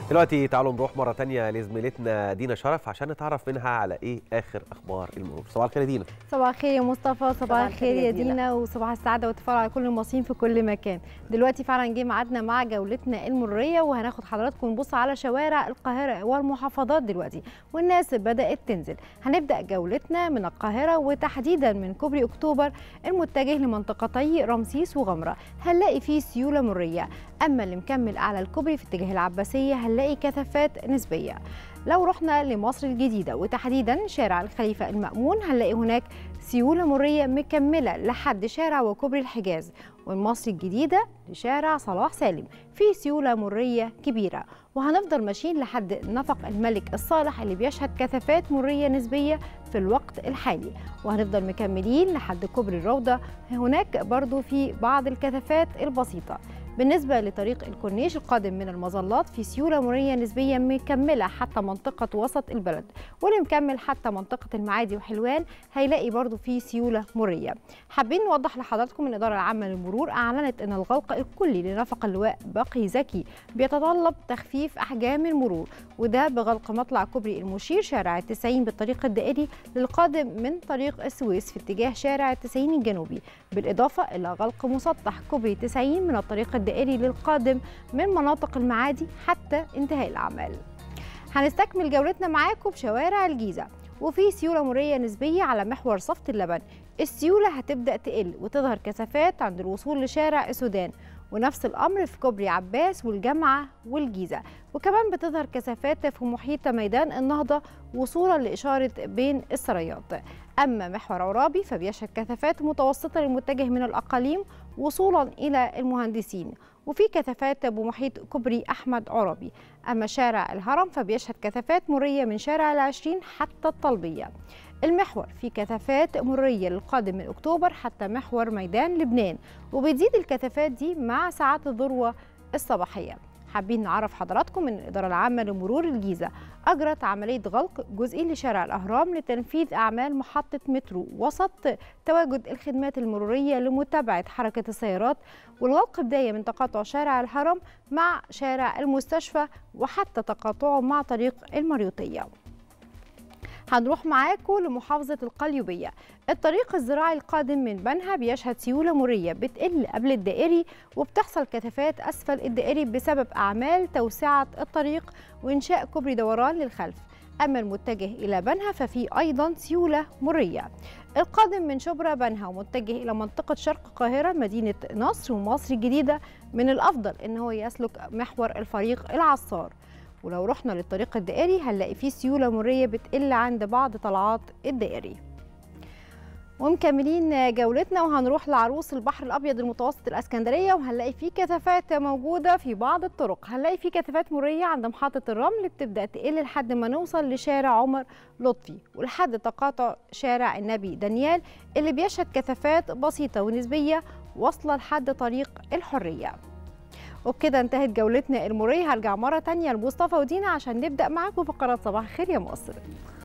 دلوقتي تعالوا نروح مرة تانية لزميلتنا دينا شرف عشان نتعرف منها على ايه آخر أخبار المرور صباح الخير يا دينا صباح الخير يا مصطفى صباح الخير يا دينا وصباح السعاده والتفاؤل على كل المصريين في كل مكان دلوقتي فعلا جه ميعادنا مع جولتنا المروريه وهناخد حضراتكم نبص على شوارع القاهره والمحافظات دلوقتي والناس بدات تنزل هنبدا جولتنا من القاهره وتحديدا من كوبري اكتوبر المتجه لمنطقتي رمسيس وغمره هنلاقي فيه سيوله مريه اما اللي مكمل اعلى الكوبري في اتجاه العباسيه هنلاقي كثافات نسبيه لو رحنا لمصر الجديدة وتحديدا شارع الخليفة المأمون هنلاقي هناك سيولة مرية مكملة لحد شارع وكوبري الحجاز ومن مصر الجديدة لشارع صلاح سالم في سيولة مرية كبيرة وهنفضل ماشيين لحد نفق الملك الصالح اللي بيشهد كثافات مرية نسبية في الوقت الحالي وهنفضل مكملين لحد كوبري الروضة هناك برضو في بعض الكثافات البسيطة بالنسبة لطريق الكورنيش القادم من المظلات في سيولة مرية نسبيا مكملة حتى منطقة وسط البلد واللي مكمل حتى منطقة المعادي وحلوان هيلاقي برضو في سيولة مرية حابين نوضح لحضراتكم ان الإدارة العامة للمرور أعلنت أن الغلق الكلي لنفق اللواء بقي زكي بيتطلب تخفيف أحجام المرور وده بغلق مطلع كوبري المشير شارع التسعين بالطريق الدائري للقادم من طريق السويس في اتجاه شارع التسعين الجنوبي بالإضافة إلى غلق مسطح كوبري 90 من الطريق الدائري للقادم من مناطق المعادي حتى انتهاء الأعمال هنستكمل جولتنا معاكم بشوارع الجيزة وفي سيولة مرية نسبية على محور صفت اللبن السيولة هتبدأ تقل وتظهر كثافات عند الوصول لشارع السودان ونفس الأمر في كوبري عباس والجامعة والجيزة وكمان بتظهر كثافات في محيط ميدان النهضة وصولا لإشارة بين السريات أما محور عرابي فبيشهد كثافات متوسطة للمتجه من الأقاليم وصولا إلى المهندسين وفي كثافات بمحيط كوبري أحمد عرابي أما شارع الهرم فبيشهد كثافات مرية من شارع العشرين حتى الطلبية المحور في كثافات مرية للقادم من أكتوبر حتى محور ميدان لبنان وبتزيد الكثافات دي مع ساعات الذروة الصباحية حابين نعرف حضراتكم ان الإدارة العامة لمرور الجيزة أجرت عملية غلق جزئي لشارع الأهرام لتنفيذ أعمال محطة مترو وسط تواجد الخدمات المرورية لمتابعة حركة السيارات والغلق بداية من تقاطع شارع الهرم مع شارع المستشفى وحتى تقاطعه مع طريق المريوطية هنروح معاكم لمحافظة القليوبية الطريق الزراعي القادم من بنها بيشهد سيولة مرية بتقل قبل الدائري وبتحصل كثافات أسفل الدائري بسبب أعمال توسعة الطريق وإنشاء كوبري دوران للخلف أما المتجه إلى بنها ففي أيضا سيولة مرية القادم من شبرا بنها ومتجه إلى منطقة شرق القاهرة مدينة نصر ومصر الجديدة من الأفضل إن هو يسلك محور الفريق العصار ولو رحنا للطريق الدائري هنلاقي فيه سيولة مرية بتقل عند بعض طلعات الدائري ومكملين جولتنا وهنروح لعروس البحر الابيض المتوسط الاسكندريه وهنلاقي فيه كثافات موجوده في بعض الطرق هنلاقي فيه كثافات مريه عند محطه الرمل بتبدا تقل لحد ما نوصل لشارع عمر لطفي ولحد تقاطع شارع النبي دانيال اللي بيشهد كثافات بسيطه ونسبيه واصله لحد طريق الحريه وبكده انتهت جولتنا المريه هرجع مره تانية لمصطفى ودينا عشان نبدا معاكم فقرات صباح الخير يا مصر